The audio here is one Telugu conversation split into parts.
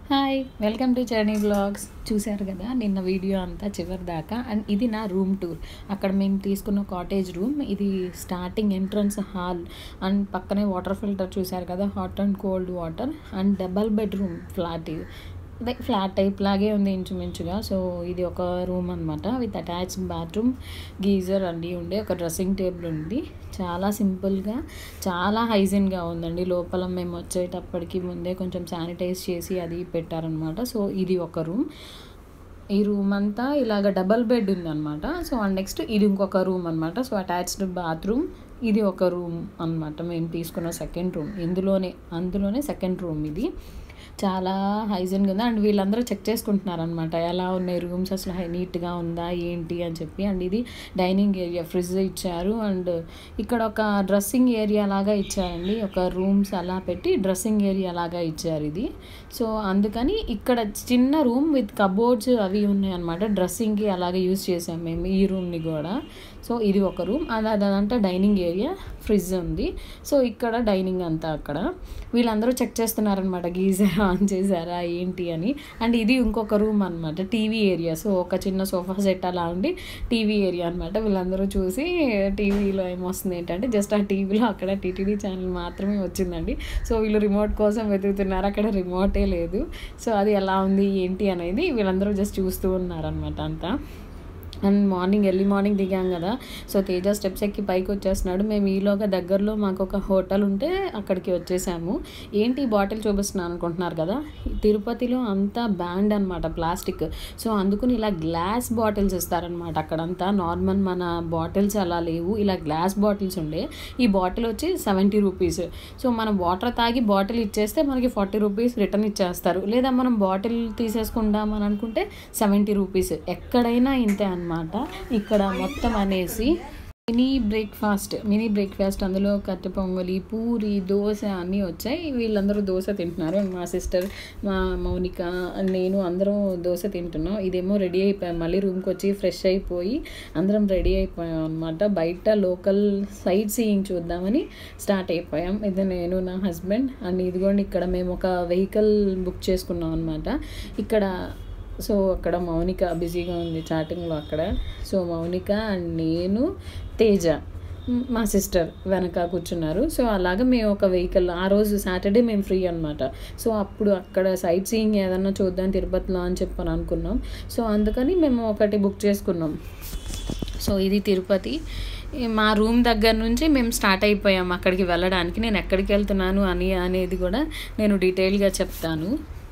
హాయ్ వెల్కమ్ టు చర్నీ బ్లాగ్స్ చూశారు కదా నిన్న వీడియో అంతా చివరి దాకా అండ్ ఇది నా రూమ్ టూర్ అక్కడ మేము తీసుకున్న కాటేజ్ రూమ్ ఇది స్టార్టింగ్ ఎంట్రన్స్ హాల్ అండ్ పక్కనే వాటర్ ఫిల్టర్ చూశారు కదా hot and cold water and double bedroom flat ఇది అదే ఫ్లాట్ టైప్ లాగే ఉంది ఇంచుమించుగా సో ఇది ఒక రూమ్ అనమాట విత్ అటాచ్డ్ బాత్రూమ్ గీజర్ అన్నీ ఉండే ఒక డ్రెస్సింగ్ టేబుల్ ఉంది చాలా సింపుల్గా చాలా హైజీన్గా ఉందండి లోపల మేము వచ్చేటప్పటికి ముందే కొంచెం శానిటైజ్ చేసి అది పెట్టారనమాట సో ఇది ఒక రూమ్ ఈ రూమ్ అంతా ఇలాగ డబల్ బెడ్ ఉందన్నమాట సో అండ్ నెక్స్ట్ ఇది ఇంకొక రూమ్ అనమాట సో అటాచ్డ్ బాత్రూమ్ ఇది ఒక రూమ్ అనమాట మేము తీసుకున్న సెకండ్ రూమ్ ఇందులోనే అందులోనే సెకండ్ రూమ్ ఇది చాలా హైజీన్గా ఉంది అండ్ వీళ్ళందరూ చెక్ చేసుకుంటున్నారు అనమాట ఎలా ఉన్నాయి రూమ్స్ అసలు హై నీట్గా ఉందా ఏంటి అని చెప్పి అండ్ ఇది డైనింగ్ ఏరియా ఫ్రిడ్జ్ ఇచ్చారు అండ్ ఇక్కడ ఒక డ్రెస్సింగ్ ఏరియా లాగా ఇచ్చారండి ఒక రూమ్స్ అలా పెట్టి డ్రెస్సింగ్ ఏరియా లాగా ఇచ్చారు ఇది సో అందుకని ఇక్కడ చిన్న రూమ్ విత్ కబోర్డ్స్ అవి ఉన్నాయి అనమాట డ్రెస్సింగ్కి అలాగే యూజ్ చేసాం మేము ఈ రూమ్ని కూడా సో ఇది ఒక రూమ్ అది అదంతా డైనింగ్ ఏరియా ఫ్రిడ్జ్ ఉంది సో ఇక్కడ డైనింగ్ అంతా అక్కడ వీళ్ళందరూ చెక్ చేస్తున్నారనమాట గీజర్ ఆన్ చేశారా ఏంటి అని అండ్ ఇది ఇంకొక రూమ్ అనమాట టీవీ ఏరియా సో ఒక చిన్న సోఫా సెట్ అలా ఉండి టీవీ ఏరియా అనమాట వీళ్ళందరూ చూసి టీవీలో ఏమొస్తుంది ఏంటంటే జస్ట్ ఆ టీవీలో అక్కడ టీటీడీ ఛానల్ మాత్రమే వచ్చిందండి సో వీళ్ళు రిమోట్ కోసం వెతుకుతున్నారు అక్కడ రిమోటే లేదు సో అది ఎలా ఉంది ఏంటి అనేది వీళ్ళందరూ జస్ట్ చూస్తూ ఉన్నారనమాట అంతా అండ్ మార్నింగ్ ఎర్లీ మార్నింగ్ దిగాం కదా సో తేజ స్టెప్స్ ఎక్కి పైకి వచ్చేస్తున్నాడు మేము ఈలోగా దగ్గరలో మాకు ఒక హోటల్ ఉంటే అక్కడికి వచ్చేసాము ఏంటి ఈ బాటిల్ చూపిస్తున్నాను అనుకుంటున్నారు కదా తిరుపతిలో అంతా బ్యాండ్ అనమాట ప్లాస్టిక్ సో అందుకుని ఇలా గ్లాస్ బాటిల్స్ ఇస్తారనమాట అక్కడంతా నార్మల్ మన బాటిల్స్ అలా లేవు ఇలా గ్లాస్ బాటిల్స్ ఉండే ఈ బాటిల్ వచ్చి సెవెంటీ రూపీస్ సో మనం వాటర్ తాగి బాటిల్ ఇచ్చేస్తే మనకి ఫార్టీ రూపీస్ రిటర్న్ ఇచ్చేస్తారు లేదా మనం బాటిల్ తీసేసుకుందాం అని అనుకుంటే సెవెంటీ రూపీస్ ఎక్కడైనా ఇంతే అనమాట ఇక్కడ మొత్తం అనేసి మినీ బ్రేక్ఫాస్ట్ మినీ బ్రేక్ఫాస్ట్ అందులో కట్టె పొంగలి పూరి దోశ అన్నీ వచ్చాయి వీళ్ళందరూ దోశ తింటున్నారు మా సిస్టర్ మా మౌనిక నేను అందరం దోశ తింటున్నాం ఇదేమో రెడీ అయిపోయాం మళ్ళీ రూమ్కి వచ్చి ఫ్రెష్ అయిపోయి అందరం రెడీ అయిపోయాం అనమాట బయట లోకల్ సైట్ సీయింగ్ చూద్దామని స్టార్ట్ అయిపోయాం ఇది నేను నా హస్బెండ్ అండ్ ఇదిగోండి ఇక్కడ మేము ఒక వెహికల్ బుక్ చేసుకున్నాం అనమాట ఇక్కడ సో అక్కడ మౌనిక బిజీగా ఉంది చాటింగ్లో అక్కడ సో మౌనిక అండ్ నేను తేజ మా సిస్టర్ వెనక కూర్చున్నారు సో అలాగ మేము ఒక వెహికల్ ఆ రోజు సాటర్డే మేము ఫ్రీ అనమాట సో అప్పుడు అక్కడ సైట్ సీయింగ్ ఏదన్నా చూద్దాం తిరుపతిలో అని చెప్పని అనుకున్నాం సో అందుకని మేము ఒకటి బుక్ చేసుకున్నాం సో ఇది తిరుపతి మా రూమ్ దగ్గర నుంచి మేము స్టార్ట్ అయిపోయాం అక్కడికి వెళ్ళడానికి నేను ఎక్కడికి వెళ్తున్నాను అని అనేది కూడా నేను డీటెయిల్గా చెప్తాను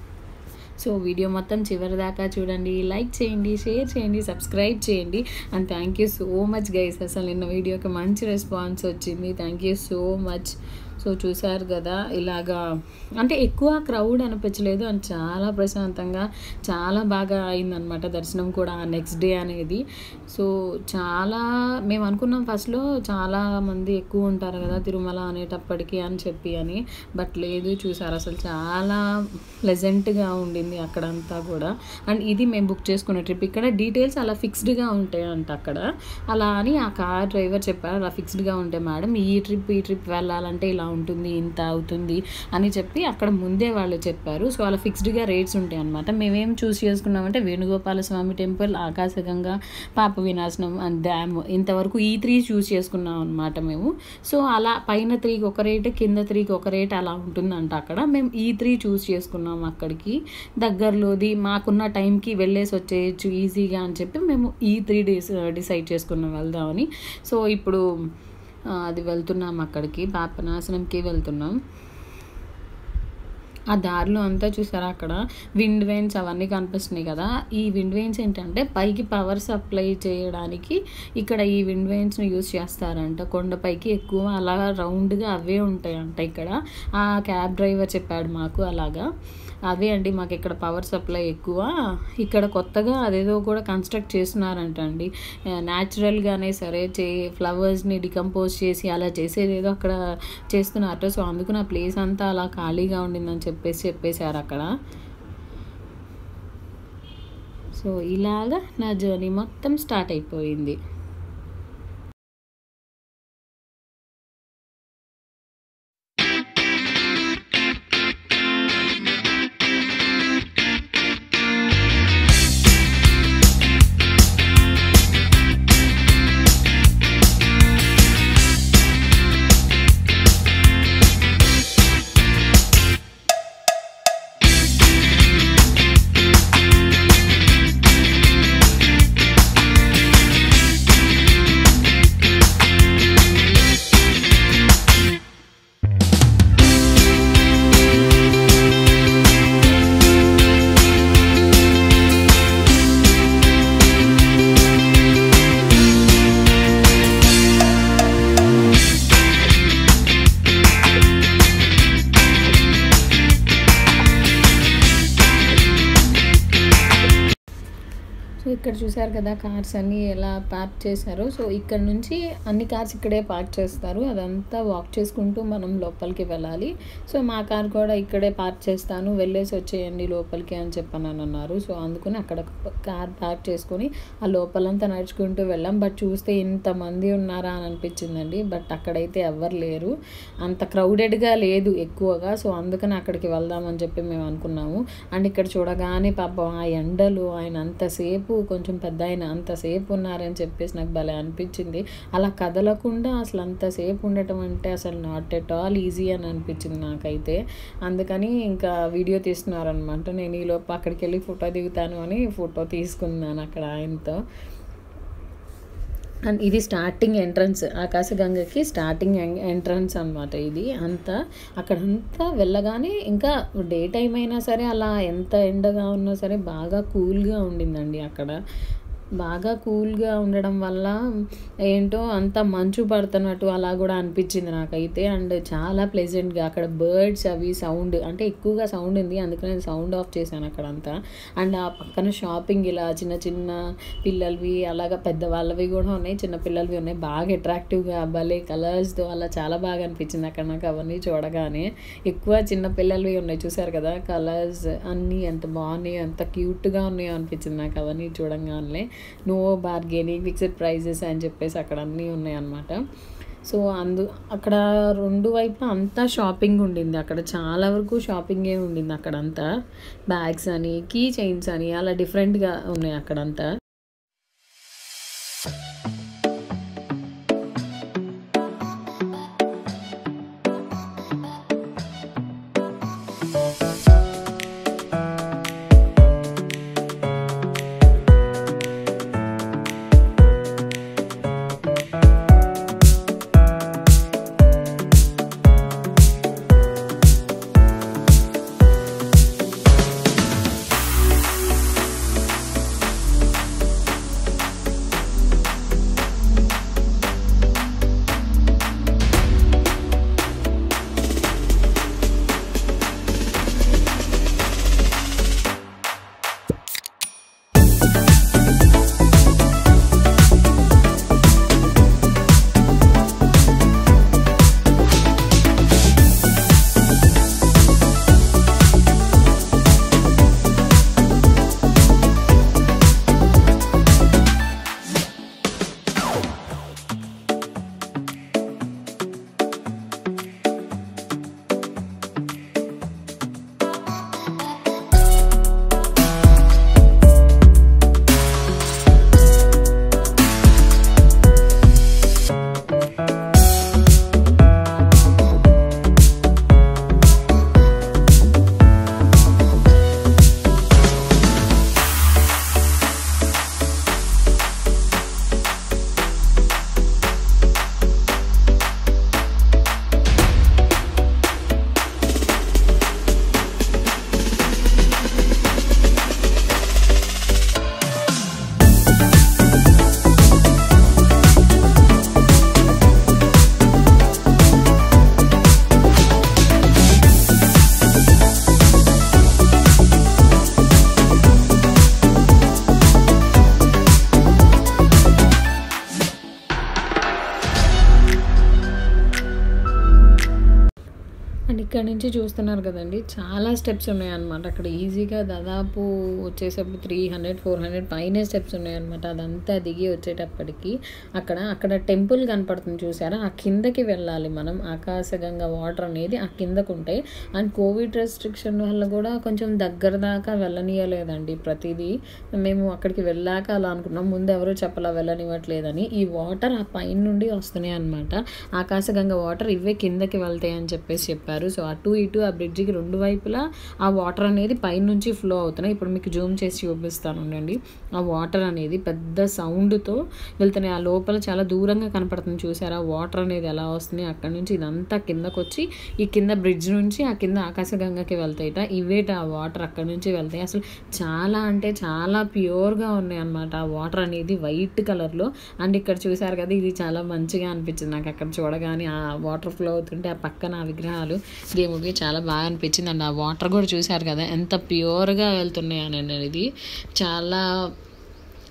సో వీడియో మొత్తం చివరి దాకా చూడండి లైక్ చేయండి షేర్ చేయండి సబ్స్క్రైబ్ చేయండి and thank you so much guys అసలు నిన్న వీడియోకి మంచి రెస్పాన్స్ వచ్చింది thank you so much so చూసారు కదా ఇలాగా అంటే ఎక్కువ క్రౌడ్ అనిపించలేదు అండ్ చాలా ప్రశాంతంగా చాలా బాగా అయిందనమాట దర్శనం కూడా నెక్స్ట్ డే అనేది సో చాలా మేము అనుకున్నాం ఫస్ట్లో చాలా మంది ఎక్కువ ఉంటారు కదా తిరుమల అనేటప్పటికీ అని చెప్పి అని బట్ లేదు చూసారు అసలు చాలా ప్లెజెంట్గా ఉండింది అక్కడంతా కూడా అండ్ ఇది మేము బుక్ చేసుకున్న ట్రిప్ ఇక్కడ డీటెయిల్స్ అలా ఫిక్స్డ్గా ఉంటాయి అంట అక్కడ అలా అని ఆ కార్ డ్రైవర్ చెప్పారు అలా ఫిక్స్డ్గా ఉంటాయి మేడం ఈ ట్రిప్ ఈ ట్రిప్ వెళ్ళాలంటే ఇలా ఉంటుంది ఇంత అవుతుంది అని చెప్పి అక్కడ ముందే వాళ్ళు చెప్పారు సో అలా ఫిక్స్డ్గా రేట్స్ ఉంటాయి అనమాట మేమేం చూస్ చేసుకున్నామంటే వేణుగోపాల స్వామి టెంపుల్ ఆకాశగంగా పాప వినాశనం అండ్ డ్యామ్ ఇంతవరకు ఈ త్రీ చూస్ చేసుకున్నాం అనమాట మేము సో అలా పైన త్రీకి ఒక రేట్ కింద త్రీకి ఒక రేట్ అలా ఉంటుందంట అక్కడ మేము ఈ త్రీ చూస్ చేసుకున్నాం అక్కడికి దగ్గరలోది మాకున్న టైంకి వెళ్ళేసి వచ్చేయచ్చు ఈజీగా అని చెప్పి మేము ఈ త్రీ డేస్ డిసైడ్ చేసుకున్నాం వెళ్దామని సో ఇప్పుడు అది వెళ్తున్నాం అక్కడికి పాపనాశనంకి వెళ్తున్నాం ఆ దారిలో అంతా చూసారా అక్కడ విండ్ వెయిన్స్ అవన్నీ కనిపిస్తున్నాయి కదా ఈ విండ్ వెయిన్స్ ఏంటంటే పైకి పవర్ సప్లై చేయడానికి ఇక్కడ ఈ విండ్ వెయిన్స్ని యూజ్ చేస్తారంట కొండపైకి ఎక్కువ అలా రౌండ్గా అవే ఉంటాయంట ఇక్కడ ఆ క్యాబ్ డ్రైవర్ చెప్పాడు మాకు అలాగా అవే అండి మాకు ఇక్కడ పవర్ సప్లై ఎక్కువ ఇక్కడ కొత్తగా అదేదో కూడా కన్స్ట్రక్ట్ చేస్తున్నారంట అండి న్యాచురల్గానే సరే చే ఫ్లవర్స్ని డికంపోజ్ చేసి అలా చేసేది ఏదో అక్కడ చేస్తున్నారు సో అందుకు నా ప్లేస్ అంతా అలా ఖాళీగా ఉండిందని చెప్పేసి చెప్పేశారు అక్కడ సో ఇలాగా నా జర్నీ మొత్తం స్టార్ట్ అయిపోయింది సో ఇక్కడ చూసారు కదా కార్స్ అన్నీ ఎలా పార్క్ చేశారో సో ఇక్కడ నుంచి అన్ని కార్స్ ఇక్కడే పార్క్ చేస్తారు అదంతా వాక్ చేసుకుంటూ మనం లోపలికి వెళ్ళాలి సో మా కార్ కూడా ఇక్కడే పార్క్ చేస్తాను వెళ్ళేసి వచ్చేయండి లోపలికి అని చెప్పని అన్నారు సో అందుకని అక్కడ కార్ పార్క్ చేసుకొని ఆ లోపలంతా నడుచుకుంటూ వెళ్ళాం బట్ చూస్తే ఇంతమంది ఉన్నారా అని అనిపించిందండి బట్ అక్కడైతే ఎవ్వరు లేరు అంత క్రౌడెడ్గా లేదు ఎక్కువగా సో అందుకని అక్కడికి వెళ్దామని చెప్పి మేము అనుకున్నాము అండ్ ఇక్కడ చూడగానే పాపం ఆ ఎండలు ఆయన అంతసేపు కొంచెం పెద్ద ఆయన అంతసేపు ఉన్నారని చెప్పేసి నాకు భలే అనిపించింది అలా కదలకుండా అసలు అంతసేపు ఉండటం అంటే అసలు నాట్ ఎట్ ఆల్ ఈజీ అని అనిపించింది నాకైతే అందుకని ఇంకా వీడియో తీస్తున్నారనమాట నేను ఈలోపు అక్కడికి వెళ్ళి ఫోటో దిగుతాను అని ఫోటో తీసుకున్నాను అక్కడ ఆయనతో అండ్ ఇది స్టార్టింగ్ ఎంట్రన్స్ ఆకాశగంగకి స్టార్టింగ్ ఎంట్రన్స్ అనమాట ఇది అంతా అక్కడంతా వెళ్ళగానే ఇంకా డే టైం అయినా సరే అలా ఎంత ఎండగా ఉన్నా సరే బాగా కూల్గా ఉండిందండి అక్కడ బాగా కూల్గా ఉండడం వల్ల ఏంటో అంత మంచు పడుతున్నట్టు అలా కూడా అనిపించింది నాకైతే అండ్ చాలా ప్లెజెంట్గా అక్కడ బర్డ్స్ అవి సౌండ్ అంటే ఎక్కువగా సౌండ్ ఉంది అందుకని నేను సౌండ్ ఆఫ్ చేశాను అక్కడంతా అండ్ ఆ పక్కన షాపింగ్ ఇలా చిన్న చిన్న పిల్లలవి అలాగా పెద్దవాళ్ళవి కూడా ఉన్నాయి చిన్న పిల్లలవి ఉన్నాయి బాగా అట్రాక్టివ్గా భలే కలర్స్తో అలా చాలా బాగా అనిపించింది అక్కడ నాకు అవన్నీ చూడగానే ఎక్కువ చిన్న పిల్లలవి ఉన్నాయి చూసారు కదా కలర్స్ అన్నీ ఎంత బాగున్నాయి ఎంత క్యూట్గా ఉన్నాయో అనిపించింది నాకు అవన్నీ చూడంగానే నో బార్గెనింగ్ ఫిక్స్డ్ ప్రైజెస్ అని చెప్పేసి అక్కడ అన్నీ ఉన్నాయి అన్నమాట సో అందు అక్కడ రెండు వైపులా అంతా షాపింగ్ ఉండింది అక్కడ చాలా వరకు షాపింగే ఉండింది అక్కడంతా బ్యాగ్స్ అని కీ చైన్స్ అని అలా డిఫరెంట్గా ఉన్నాయి అక్కడంతా అండ్ ఇక్కడ నుంచి చూస్తున్నారు కదండి చాలా స్టెప్స్ ఉన్నాయన్నమాట అక్కడ ఈజీగా దాదాపు వచ్చేసప్పుడు త్రీ హండ్రెడ్ ఫోర్ హండ్రెడ్ పైనే స్టెప్స్ ఉన్నాయన్నమాట అదంతా దిగి వచ్చేటప్పటికి అక్కడ అక్కడ టెంపుల్ కనపడుతుంది చూసారా ఆ కిందకి వెళ్ళాలి మనం ఆకాశగంగా వాటర్ అనేది ఆ కిందకు ఉంటాయి అండ్ కోవిడ్ రెస్ట్రిక్షన్ వల్ల కూడా కొంచెం దగ్గర దాకా వెళ్ళనీయలేదండి ప్రతిదీ మేము అక్కడికి వెళ్ళాక అలా అనుకున్నాం ముందు ఎవరు చెప్పలా వెళ్ళనివ్వట్లేదని ఈ వాటర్ ఆ పైన నుండి వస్తున్నాయి అనమాట ఆకాశగంగా వాటర్ ఇవే కిందకి వెళ్తాయి అని చెప్పేసి చెప్పారు సో అటు ఇటు ఆ బ్రిడ్జికి రెండు వైపులా ఆ వాటర్ అనేది పైనుంచి ఫ్లో అవుతున్నాయి ఇప్పుడు మీకు జూమ్ చేసి చూపిస్తాను ఉండండి ఆ వాటర్ అనేది పెద్ద సౌండ్తో వెళ్తున్నాయి ఆ లోపల చాలా దూరంగా కనపడుతుంది చూసారా వాటర్ అనేది ఎలా వస్తుంది అక్కడ నుంచి ఇదంతా కిందకు వచ్చి ఈ కింద బ్రిడ్జ్ నుంచి ఆ కింద ఆకాశగంగకి వెళ్తాయిట ఇవేట ఆ వాటర్ అక్కడ నుంచి వెళ్తాయి అసలు చాలా అంటే చాలా ప్యూర్గా ఉన్నాయి అన్నమాట ఆ వాటర్ అనేది వైట్ కలర్లో అండ్ ఇక్కడ చూసారు కదా ఇది చాలా మంచిగా అనిపించింది నాకు అక్కడ చూడగానే ఆ వాటర్ ఫ్లో అవుతుంటే ఆ పక్కన ఆ విగ్రహాలు దేవుడికి చాలా బాగా అనిపించింది అండ్ ఆ వాటర్ కూడా చూసారు కదా ఎంత ప్యూర్గా వెళ్తున్నాయి అని ఇది చాలా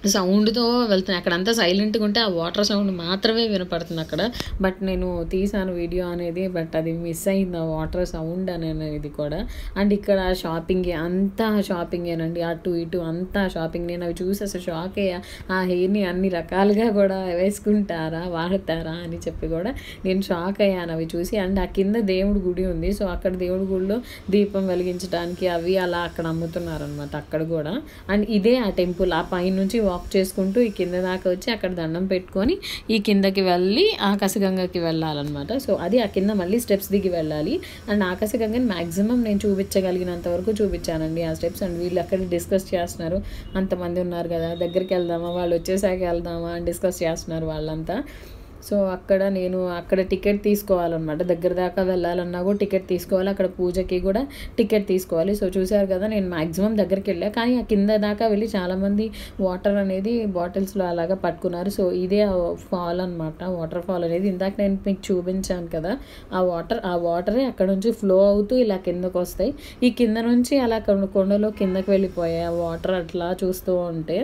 సౌండ్తో వెళ్తున్నాయి అక్కడంతా సైలెంట్గా ఉంటే ఆ వాటర్ సౌండ్ మాత్రమే వినపడుతుంది అక్కడ బట్ నేను తీసాను వీడియో అనేది బట్ అది మిస్ అయింది ఆ వాటర్ సౌండ్ అనేది కూడా అండ్ ఇక్కడ షాపింగ్ అంతా షాపింగేనండి అటు ఇటు అంతా షాపింగ్ నేను అవి చూసి అసలు షాక్ అయ్యా ఆ హెయిర్ని అన్ని రకాలుగా కూడా వేసుకుంటారా వాడతారా అని చెప్పి కూడా నేను షాక్ అయ్యాను అవి చూసి అండ్ ఆ కింద దేవుడి గుడి ఉంది సో అక్కడ దేవుడి గుడిలో దీపం వెలిగించడానికి అవి అలా అక్కడ అమ్ముతున్నారనమాట అక్కడ కూడా అండ్ ఇదే ఆ టెంపుల్ ఆ పైనుంచి వాక్ చేసుకుంటూ ఈ కింద దాకా వచ్చి అక్కడ దండం పెట్టుకొని ఈ కిందకి వెళ్ళి ఆకాశగంగకి వెళ్ళాలన్నమాట సో అది ఆ కింద మళ్ళీ స్టెప్స్ దిగి వెళ్ళాలి అండ్ ఆకాశగంగని మ్యాక్సిమం నేను చూపించగలిగినంత వరకు చూపించానండి ఆ స్టెప్స్ అండ్ వీళ్ళు అక్కడ డిస్కస్ చేస్తున్నారు అంతమంది ఉన్నారు కదా దగ్గరికి వెళ్దామా వాళ్ళు వచ్చేసాక వెళ్దామా అని డిస్కస్ చేస్తున్నారు వాళ్ళంతా సో అక్కడ నేను అక్కడ టికెట్ తీసుకోవాలన్నమాట దగ్గర దాకా వెళ్ళాలన్నా కూడా టికెట్ తీసుకోవాలి అక్కడ పూజకి కూడా టికెట్ తీసుకోవాలి సో చూసారు కదా నేను మ్యాక్సిమం దగ్గరికి వెళ్ళా కానీ ఆ కింద దాకా వెళ్ళి చాలామంది వాటర్ అనేది బాటిల్స్లో అలాగా పట్టుకున్నారు సో ఇదే ఫాల్ అనమాట వాటర్ ఫాల్ అనేది ఇందాక నేను మీకు చూపించాను కదా ఆ వాటర్ ఆ వాటరే అక్కడ నుంచి ఫ్లో అవుతూ ఇలా కిందకు వస్తాయి ఈ కింద నుంచి అలా కొండ- కొండలో కిందకి వెళ్ళిపోయాయి ఆ వాటర్ అట్లా చూస్తూ ఉంటే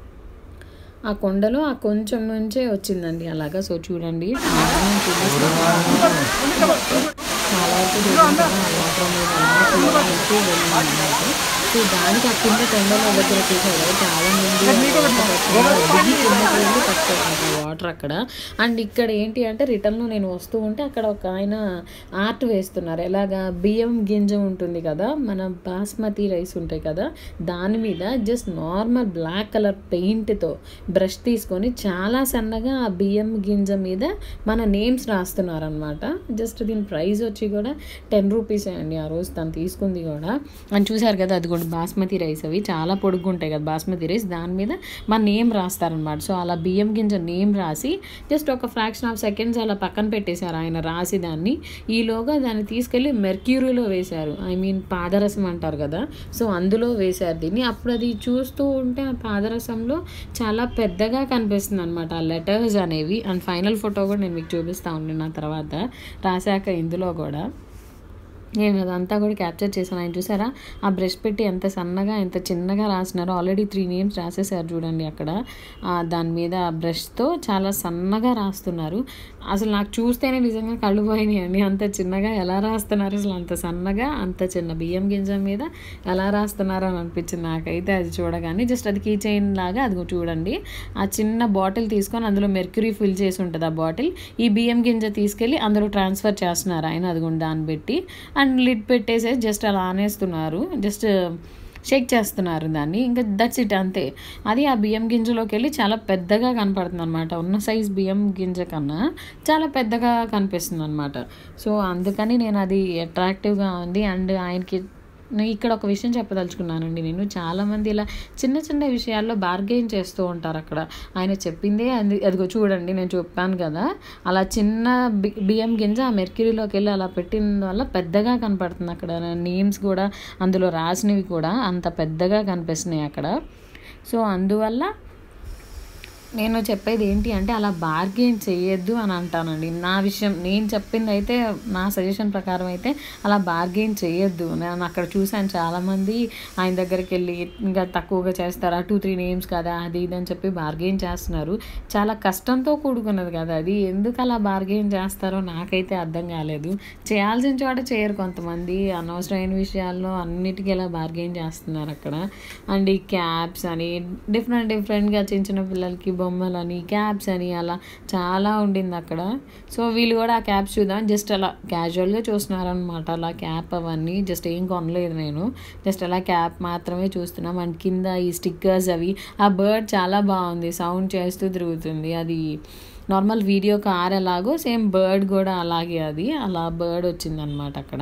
ఆ కొండలో ఆ కొంచెం నుంచే వచ్చిందండి అలాగా సో చూడండి maximum చూపిస్తాను. చాలా వరకు చూపించాను ఆ వాటర్ అనేది అలా flow అవుతూ వెళ్ళిందన్నమాట. సో దానికి ఆ కింద కొండల దగ్గర చూసారు చాలా మంది దిగి కిందకి వెళ్ళి పట్టుకోవాలి వాటర్ అక్కడ అండ్ ఇక్కడ ఏంటి అంటే రిటర్న్లో నేను వస్తూ ఉంటే అక్కడ ఒక ఆయన ఆర్ట్ వేస్తున్నారు ఎలాగా బియ్యం గింజ ఉంటుంది కదా మన బాస్మతి రైస్ ఉంటాయి కదా దాని మీద జస్ట్ నార్మల్ బ్లాక్ కలర్ పెయింట్తో బ్రష్ తీసుకొని చాలా సన్నగా ఆ బియ్యం గింజ మీద మన నేమ్స్ రాస్తున్నారనమాట జస్ట్ దీని ప్రైస్ వచ్చి కూడా టెన్ రూపీసే అండి ఆ రోజు తను తీసుకుంది కూడా అని చూసారు కదా అది కూడా బాస్మతి రైస్ అవి చాలా పొడుగు ఉంటాయి కదా బాస్మతి రైస్ దాని మీద మన నేమ్ రాస్తారనమాట సో అలా బియ్యం గింజ నేమ్ రాసి జస్ట్ ఒక ఫ్రాక్షన్ ఆఫ్ సెకండ్స్ అలా పక్కన పెట్టేశారు ఆయన రాసి దాన్ని ఈలోగా దాన్ని తీసుకెళ్ళి మెర్క్యూరీలో వేశారు ఐ మీన్ పాదరసం అంటారు కదా సో అందులో వేశారు దీన్ని అప్పుడు అది చూస్తూ ఉంటే ఆ పాదరసంలో చాలా పెద్దగా కనిపిస్తుంది అనమాట ఆ లెటర్స్ అనేవి అండ్ ఫైనల్ ఫోటో కూడా నేను మీకు చూపిస్తా ఉన్నాను ఆ తర్వాత రాశాక ఇందులో కూడా నేను అదంతా కూడా క్యాప్చర్ చేశాను ఆయన చూసారా ఆ బ్రష్ పెట్టి ఎంత సన్నగా ఎంత చిన్నగా రాసినారో ఆల్రెడీ త్రీ నేమ్స్ రాసేసారు చూడండి అక్కడ ఆ దాని మీద ఆ బ్రష్తో చాలా సన్నగా రాస్తున్నారు అసలు నాకు చూస్తేనే నిజంగా కళ్ళు పోయినాయి అండి అంత చిన్నగా ఎలా రాస్తున్నారు అసలు అంత సన్నగా అంత చిన్న బియ్యం గింజ మీద ఎలా రాస్తున్నారు అని అనిపించింది నాకైతే అది చూడగానే జస్ట్ అది కీ చైన్ లాగా అది చూడండి ఆ చిన్న బాటిల్ తీసుకొని అందులో మెర్క్యూరీ ఫిల్ చేసి ఉంటుంది ఆ బాటిల్ ఈ బియ్యం గింజ తీసుకెళ్ళి అందులో ట్రాన్స్ఫర్ చేస్తున్నారు ఆయన అది కూడా దాన్ని పెట్టి అండ్ లిడ్ పెట్టేసి జస్ట్ అలా ఆనేస్తున్నారు జస్ట్ షేక్ చేస్తున్నారు దాన్ని ఇంకా దట్స్ ఇట్ అంతే అది ఆ బియ్యం గింజలోకి వెళ్ళి చాలా పెద్దగా కనపడుతుంది అనమాట ఉన్న సైజ్ బియ్యం గింజ కన్నా చాలా పెద్దగా కనిపిస్తుంది అనమాట సో అందుకని నేను అది అట్రాక్టివ్గా ఉంది అండ్ ఆయనకి నేను ఇక్కడ ఒక విషయం చెప్పదలుచుకున్నానండి నేను చాలామంది ఇలా చిన్న చిన్న విషయాల్లో బార్గెయిన్ చేస్తూ ఉంటారు అక్కడ ఆయన చెప్పిందే అది అదిగో చూడండి నేను చెప్పాను కదా అలా చిన్న బి బియ్యం గింజ ఆ మెర్క్యూరీలోకి వెళ్ళి అలా పెట్టిన వల్ల పెద్దగా కనపడుతుంది అక్కడ నేమ్స్ కూడా అందులో రాసినవి కూడా అంత పెద్దగా కనిపిస్తున్నాయి అక్కడ సో అందువల్ల నేను చెప్పేది ఏంటి అంటే అలా బార్గెయిన్ చేయొద్దు అని అంటానండి నా విషయం నేను చెప్పింది అయితే నా సజెషన్ ప్రకారం అయితే అలా బార్గెయిన్ చేయొద్దు నేను అక్కడ చూశాను చాలామంది ఆయన దగ్గరికి వెళ్ళి ఇంకా తక్కువగా చేస్తారా టూ త్రీ నేమ్స్ కదా అది ఇది అని చెప్పి బార్గెయిన్ చేస్తున్నారు చాలా కష్టంతో కూడుకున్నది కదా అది ఎందుకు అలా బార్గెయిన్ చేస్తారో నాకైతే అర్థం కాలేదు చేయాల్సిన చోట చేయరు కొంతమంది అనవసరమైన విషయాల్లో అన్నిటికీ ఇలా బార్గెయిన్ చేస్తున్నారు అక్కడ అండ్ ఈ క్యాప్స్ అని డిఫరెంట్ డిఫరెంట్గా చిన్న చిన్న పిల్లలకి బొమ్మలని క్యాప్స్ అని అలా చాలా ఉండింది అక్కడ సో వీళ్ళు కూడా ఆ క్యాప్స్ చూద్దాం జస్ట్ అలా క్యాజువల్గా చూస్తున్నారనమాట అలా క్యాప్ అవన్నీ జస్ట్ ఏం కొనలేదు నేను జస్ట్ అలా క్యాప్ మాత్రమే చూస్తున్నాం అండ్ కింద ఈ స్టిక్కర్స్ అవి ఆ బర్డ్ చాలా బాగుంది సౌండ్ చేస్తూ తిరుగుతుంది అది నార్మల్ వీడియో కార్ ఎలాగో సేమ్ బర్డ్ కూడా అలాగే అది అలా బర్డ్ వచ్చిందనమాట అక్కడ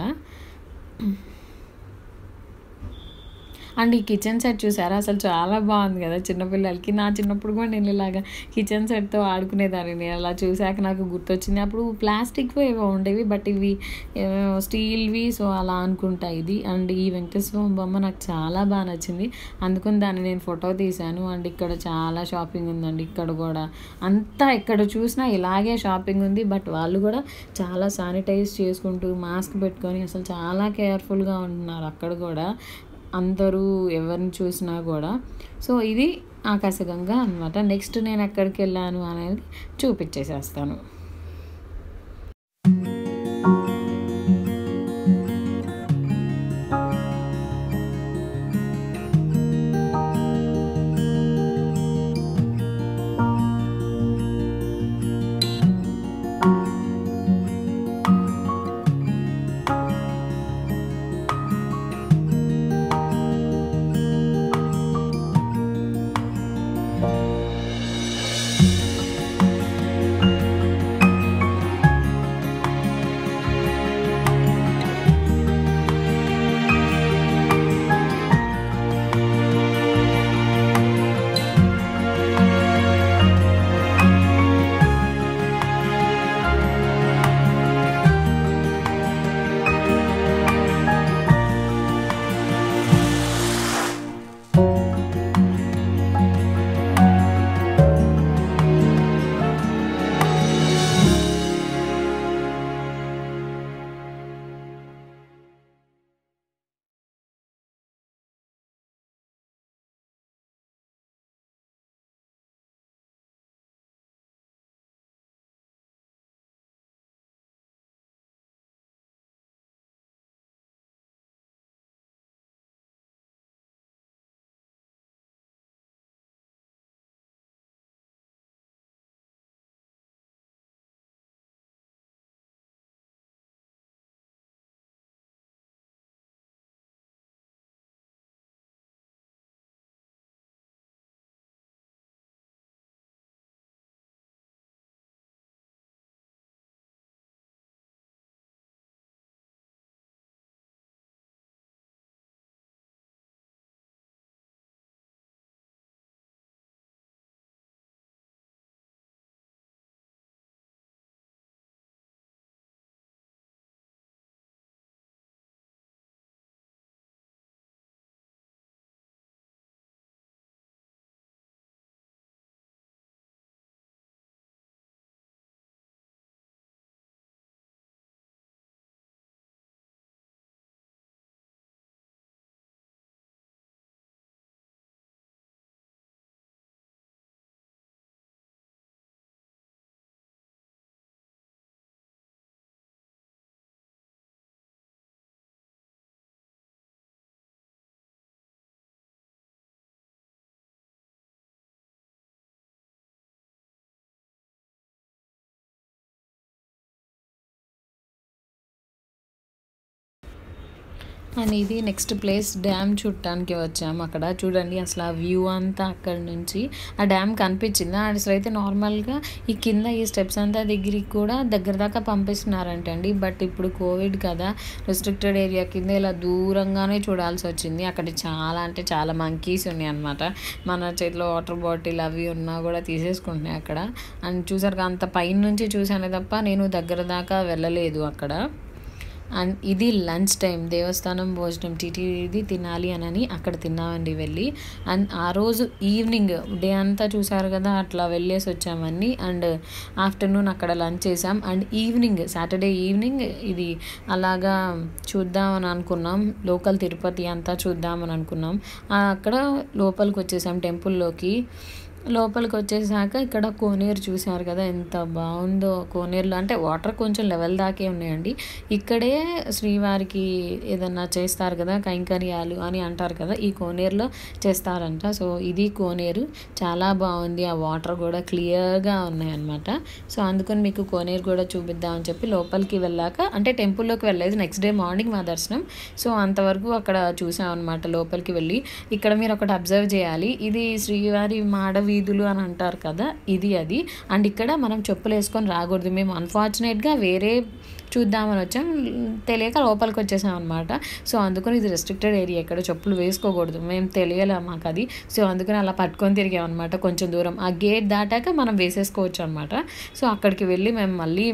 అండ్ ఈ కిచెన్ సెట్ చూసారా అసలు చాలా బాగుంది కదా చిన్నపిల్లలకి నా చిన్నప్పుడు కూడా నేను ఇలాగా కిచెన్ సెట్తో ఆడుకునేదాన్ని నేను అలా చూసాక నాకు గుర్తొచ్చింది అప్పుడు ప్లాస్టిక్వి ఏవో ఉండేవి బట్ ఇవి స్టీల్వి సో అలా అనుకుంటా ఇది అండ్ ఈ వెంకటేశ్వర బొమ్మ నాకు చాలా బాగా నచ్చింది అందుకని దాన్ని నేను ఫోటో తీశాను అండ్ ఇక్కడ చాలా షాపింగ్ ఉందండి ఇక్కడ కూడా అంతా ఎక్కడ చూసినా ఇలాగే షాపింగ్ ఉంది బట్ వాళ్ళు కూడా చాలా శానిటైజ్ చేసుకుంటూ మాస్క్ పెట్టుకొని అసలు చాలా కేర్ఫుల్గా ఉంటున్నారు అక్కడ కూడా అందరూ ఎవరిని చూసినా కూడా సో ఇది ఆకాశగంగా అనమాట నెక్స్ట్ నేను ఎక్కడికి వెళ్ళాను అనేది చూపించేసేస్తాను అండ్ ఇది నెక్స్ట్ ప్లేస్ డ్యామ్ చూడటానికి వచ్చాము అక్కడ చూడండి అసలు ఆ వ్యూ అంతా అక్కడ నుంచి ఆ డ్యామ్ కనిపించింది అసలు అయితే నార్మల్గా ఈ కింద ఈ స్టెప్స్ అంతా దగ్గరికి కూడా దగ్గర దాకా పంపిస్తున్నారంటండి బట్ ఇప్పుడు కోవిడ్ కదా రెస్ట్రిక్టెడ్ ఏరియా కింద ఇలా దూరంగానే చూడాల్సి వచ్చింది అక్కడ చాలా అంటే చాలా మంకీస్ ఉన్నాయి అనమాట మన చేతిలో వాటర్ బాటిల్ అవి ఉన్నా కూడా తీసేసుకుంటున్నాయి అక్కడ అండ్ చూసారు అంత పైన నుంచి చూసానే తప్ప నేను దగ్గర దాకా వెళ్ళలేదు అక్కడ అండ్ ఇది లంచ్ టైం దేవస్థానం భోజనం టీటీడీ తినాలి అనని అక్కడ తిన్నామండి వెళ్ళి అండ్ ఆ రోజు ఈవినింగ్ డే అంతా చూసారు కదా అట్లా వెళ్ళేసి వచ్చామని అండ్ ఆఫ్టర్నూన్ అక్కడ లంచ్ చేసాం అండ్ ఈవినింగ్ సాటర్డే ఈవినింగ్ ఇది అలాగా చూద్దామని అనుకున్నాం లోకల్ తిరుపతి అంతా చూద్దామని అనుకున్నాం ఆ, అక్కడ లోపలికి వచ్చేసాం టెంపుల్లోకి లోపలికి వచ్చేసాక ఇక్కడ కోనేరు చూసారు కదా ఎంత బాగుందో కోనేరులో అంటే వాటర్ కొంచెం లెవెల్ దాకే ఉన్నాయండి ఇక్కడే శ్రీవారికి ఏదన్నా చేస్తారు కదా కైంకర్యాలు అని అంటారు కదా ఈ కోనేరులో చేస్తారంట సో ఇది కోనేరు చాలా బాగుంది ఆ వాటర్ కూడా క్లియర్గా ఉన్నాయన్నమాట సో అందుకని మీకు కోనేరు కూడా చూపిద్దామని చెప్పి లోపలికి వెళ్ళాక అంటే టెంపుల్లోకి వెళ్ళలేదు నెక్స్ట్ డే మార్నింగ్ మా దర్శనం సో అంతవరకు అక్కడ చూసాం అనమాట లోపలికి వెళ్ళి ఇక్కడ మీరు ఒకటి అబ్జర్వ్ చేయాలి ఇది శ్రీవారి మాడ వీధులు అని అంటారు కదా ఇది అది అండ్ ఇక్కడ మనం చెప్పులు వేసుకొని రాకూడదు మేము అన్ఫార్చునేట్గా వేరే చూద్దామని వచ్చాం తెలియక లోపలికి వచ్చేసాం అనమాట సో అందుకని ఇది రెస్ట్రిక్టెడ్ ఏరియా ఇక్కడ చెప్పులు వేసుకోకూడదు మేము తెలియలే మాకు అది సో అందుకని అలా పట్టుకొని తిరిగాం అనమాట కొంచెం దూరం ఆ గేట్ దాటాక మనం వేసేసుకోవచ్చు అనమాట సో అక్కడికి వెళ్ళి మేము మళ్ళీ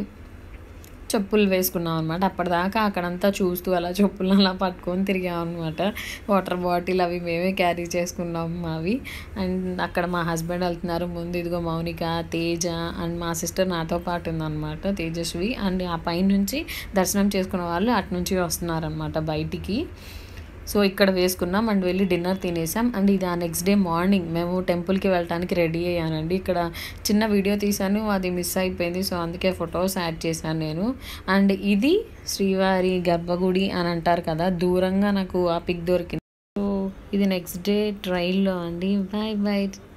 చెప్పులు వేసుకున్నాం అనమాట అప్పటిదాకా అక్కడంతా చూస్తూ అలా చెప్పులు అలా పట్టుకొని తిరిగాం అనమాట వాటర్ బాటిల్ అవి మేమే క్యారీ చేసుకున్నాం అవి అండ్ అక్కడ మా హస్బెండ్ వెళ్తున్నారు ముందు ఇదిగో మౌనిక తేజ అండ్ మా సిస్టర్ నాతో పాటు ఉందన్నమాట తేజస్వి అండ్ ఆ పై నుంచి దర్శనం చేసుకున్న వాళ్ళు అటు నుంచి వస్తున్నారనమాట బయటికి సో ఇక్కడ వేసుకున్నాం అండ్ వెళ్ళి డిన్నర్ తినేసాం అండ్ ఇది ఆ నెక్స్ట్ డే మార్నింగ్ మేము టెంపుల్కి వెళ్ళటానికి రెడీ అయ్యానండి ఇక్కడ చిన్న వీడియో తీశాను అది మిస్ అయిపోయింది సో అందుకే ఫొటోస్ యాడ్ చేశాను నేను అండ్ ఇది శ్రీవారి గర్భగుడి అని అంటారు కదా దూరంగా నాకు ఆ పిక్ దొరికింది సో ఇది నెక్స్ట్ డే ట్రైల్లో అండి బాయ్ బాయ్